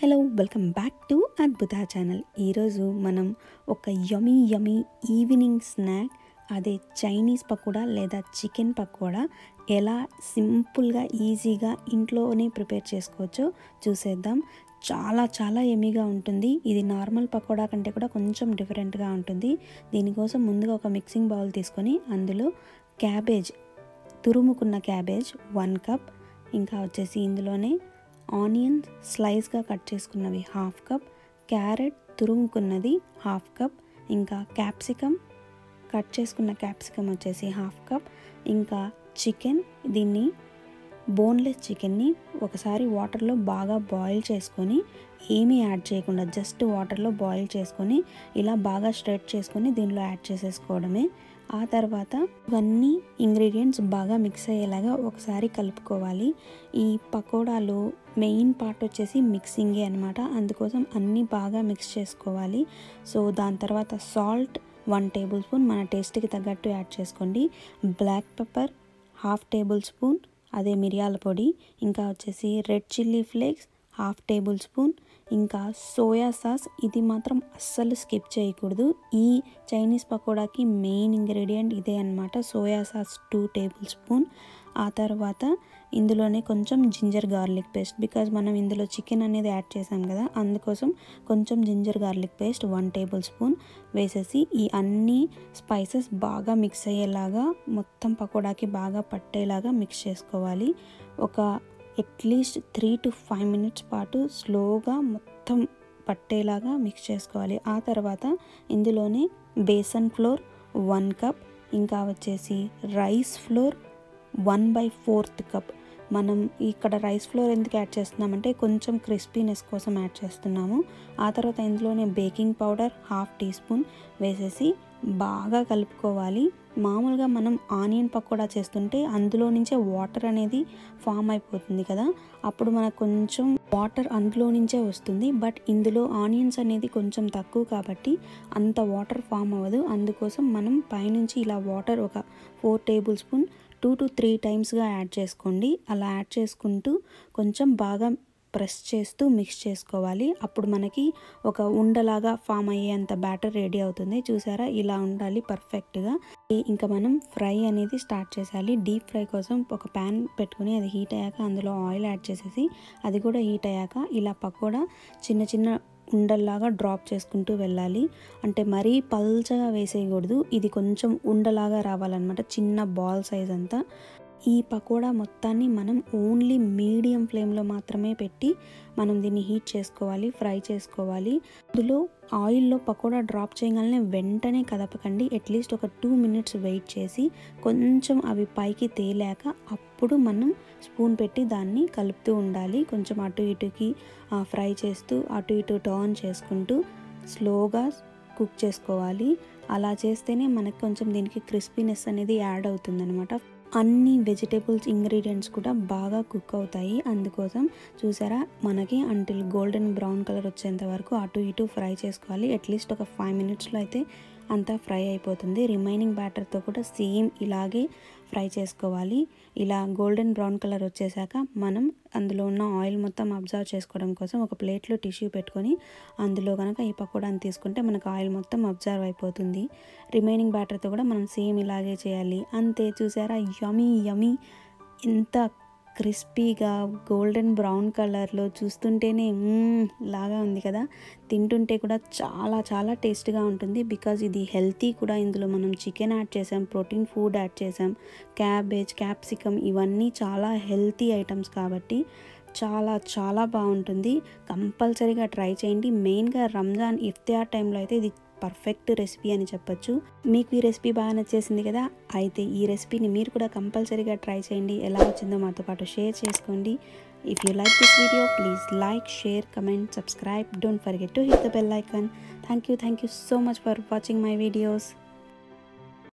hello welcome back to అద్భుత channel ఈరోజు మనం ఒక యమీ యమీ ఈవినింగ్ స్నాక్ అదే చైనీస్ పకోడా లేదా చికెన్ పకోడా ఎలా సింపుల్గా ఈజీగా ఇంట్లోనే ప్రిపేర్ చేసుకోవచ్చో చూసేద్దాం చాలా చాలా ఎమీగా ఉంటుంది ఇది నార్మల్ పకోడా కంటే కూడా కొంచెం డిఫరెంట్గా ఉంటుంది దీనికోసం ముందుగా ఒక మిక్సింగ్ బౌల్ తీసుకొని అందులో క్యాబేజ్ తురుముకున్న క్యాబేజ్ వన్ కప్ ఇంకా వచ్చేసి ఇందులోనే ఆనియన్స్ స్లైస్గా కట్ చేసుకున్నవి హాఫ్ కప్ క్యారెట్ తురుముకున్నది హాఫ్ కప్ ఇంకా క్యాప్సికమ్ కట్ చేసుకున్న క్యాప్సికమ్ వచ్చేసి హాఫ్ కప్ ఇంకా చికెన్ దీన్ని బోన్లెస్ చికెన్ని ఒకసారి వాటర్లో బాగా బాయిల్ చేసుకొని ఏమీ యాడ్ చేయకుండా జస్ట్ వాటర్లో బాయిల్ చేసుకొని ఇలా బాగా స్ట్రెట్ చేసుకొని దీనిలో యాడ్ చేసేసుకోవడమే ఆ తర్వాత ఇవన్నీ ఇంగ్రీడియంట్స్ బాగా మిక్స్ అయ్యేలాగా ఒకసారి కలుపుకోవాలి ఈ పకోడాలు మెయిన్ పార్ట్ వచ్చేసి మిక్సింగే అనమాట అందుకోసం అన్నీ బాగా మిక్స్ చేసుకోవాలి సో దాని తర్వాత సాల్ట్ వన్ టేబుల్ స్పూన్ మన టేస్ట్కి తగ్గట్టు యాడ్ చేసుకోండి black pepper half tablespoon అదే మిరియాల పొడి ఇంకా వచ్చేసి red chilli flakes half tablespoon ఇంకా సోయా సాస్ ఇది మాత్రం అస్సలు స్కిప్ చేయకూడదు ఈ చైనీస్ పకోడాకి మెయిన్ ఇంగ్రీడియంట్ ఇదే అనమాట soya sauce two tablespoon ఆ తర్వాత ఇందులోనే కొంచెం జింజర్ గార్లిక్ పేస్ట్ బికాజ్ మనం ఇందులో చికెన్ అనేది యాడ్ చేసాం కదా అందుకోసం కొంచెం ginger garlic paste one tablespoon వేసేసి ఈ అన్ని స్పైసెస్ బాగా మిక్స్ అయ్యేలాగా మొత్తం పకోడాకి బాగా పట్టేలాగా మిక్స్ చేసుకోవాలి ఒక at least three to five minutes పాటు స్లోగా మొత్తం పట్టేలాగా మిక్స్ చేసుకోవాలి ఆ తర్వాత ఇందులోనే బేసన్ ఫ్లోర్ వన్ కప్ ఇంకా వచ్చేసి rice flour one by fourth cup మనం ఇక్కడ రైస్ ఫ్లోర్ ఎందుకు యాడ్ చేస్తున్నామంటే కొంచెం క్రిస్పీనెస్ కోసం యాడ్ చేస్తున్నాము ఆ తర్వాత ఇందులోనే baking powder half teaspoon వేసేసి బాగా కలుపుకోవాలి మామూలుగా మనం ఆనియన్ పకోడా చేస్తుంటే అందులో నుంచే వాటర్ అనేది ఫామ్ అయిపోతుంది కదా అప్పుడు మనకు కొంచెం వాటర్ అందులో నుంచే వస్తుంది బట్ ఇందులో ఆనియన్స్ అనేది కొంచెం తక్కువ కాబట్టి అంత వాటర్ ఫామ్ అవ్వదు అందుకోసం మనం పైనుంచి ఇలా వాటర్ ఒక four tablespoon two to three టైమ్స్గా యాడ్ చేసుకోండి అలా యాడ్ చేసుకుంటూ కొంచెం బాగా ప్రెస్ చేస్తూ మిక్స్ చేసుకోవాలి అప్పుడు మనకి ఒక ఉండలాగా ఫామ్ అయ్యేంత బ్యాటర్ రెడీ అవుతుంది చూసారా ఇలా ఉండాలి పర్ఫెక్ట్గా ఇంకా మనం ఫ్రై అనేది స్టార్ట్ చేయాలి డీప్ ఫ్రై కోసం ఒక ప్యాన్ పెట్టుకుని అది హీట్ అయ్యాక అందులో ఆయిల్ యాడ్ చేసేసి అది కూడా హీట్ అయ్యాక ఇలా పకోడా చిన్న చిన్న ఉండల్లాగా డ్రాప్ చేసుకుంటూ వెళ్ళాలి అంటే మరీ పల్చగా వేసేయకూడదు ఇది కొంచెం ఉండలాగా రావాలన్నమాట చిన్న బాల్ సైజ్ అంతా ఈ పకోడా మొత్తాన్ని మనం ఓన్లీ మీడియం ఫ్లేమ్లో మాత్రమే పెట్టి మనం దీన్ని హీట్ చేసుకోవాలి ఫ్రై చేసుకోవాలి అందులో ఆయిల్లో పకోడా డ్రాప్ చేయగానే వెంటనే కదపకండి అట్లీస్ట్ ఒక టూ మినిట్స్ వెయిట్ చేసి కొంచెం అవి పైకి తేలాక అప్పుడు మనం స్పూన్ పెట్టి దాన్ని కలుపుతూ ఉండాలి కొంచెం అటు ఇటుకి ఫ్రై చేస్తూ అటు ఇటు టర్న్ చేసుకుంటూ స్లోగా కుక్ చేసుకోవాలి అలా చేస్తేనే మనకు కొంచెం దీనికి క్రిస్పీనెస్ అనేది యాడ్ అవుతుందన్నమాట అన్ని వెజిటేబుల్స్ ఇంగ్రీడియంట్స్ కూడా బాగా కుక్ అవుతాయి అందుకోసం చూసారా మనకి అంటిల్ గోల్డెన్ బ్రౌన్ కలర్ వచ్చేంత వరకు అటు ఇటు ఫ్రై చేసుకోవాలి అట్లీస్ట్ ఒక ఫైవ్ మినిట్స్లో అయితే అంతా ఫ్రై అయిపోతుంది రిమైనింగ్ బ్యాటర్తో కూడా సేమ్ ఇలాగే ఫ్రై చేసుకోవాలి ఇలా గోల్డెన్ బ్రౌన్ కలర్ వచ్చేసాక మనం అందులో ఉన్న ఆయిల్ మొత్తం అబ్జర్వ్ చేసుకోవడం కోసం ఒక ప్లేట్లో టిష్యూ పెట్టుకొని అందులో కనుక ఈ పకోడాని తీసుకుంటే మనకు ఆయిల్ మొత్తం అబ్జర్వ్ అయిపోతుంది రిమైనింగ్ బ్యాటర్తో కూడా మనం సేమ్ ఇలాగే చేయాలి అంతే చూసారా యమీ యమీ ఎంత క్రిస్పీగా గోల్డెన్ బ్రౌన్ కలర్లో చూస్తుంటేనే లాగా ఉంది కదా తింటుంటే కూడా చాలా చాలా టేస్ట్గా ఉంటుంది బికాజ్ ఇది హెల్తీ కూడా ఇందులో మనం చికెన్ యాడ్ చేసాం ప్రోటీన్ ఫుడ్ యాడ్ చేసాం క్యాబేజ్ క్యాప్సికమ్ ఇవన్నీ చాలా హెల్తీ ఐటమ్స్ కాబట్టి చాలా చాలా బాగుంటుంది కంపల్సరీగా ట్రై చేయండి మెయిన్గా రంజాన్ ఇఫ్తియార్ టైంలో అయితే ఇది పర్ఫెక్ట్ రెసిపీ అని చెప్పొచ్చు మీకు ఈ రెసిపీ బాగా నచ్చేసింది కదా అయితే ఈ రెసిపీని మీరు కూడా కంపల్సరీగా ట్రై చేయండి ఎలా వచ్చిందో మాతో పాటు షేర్ చేసుకోండి if you like this video please like share comment subscribe don't forget to hit the bell icon thank you thank you so much for watching my videos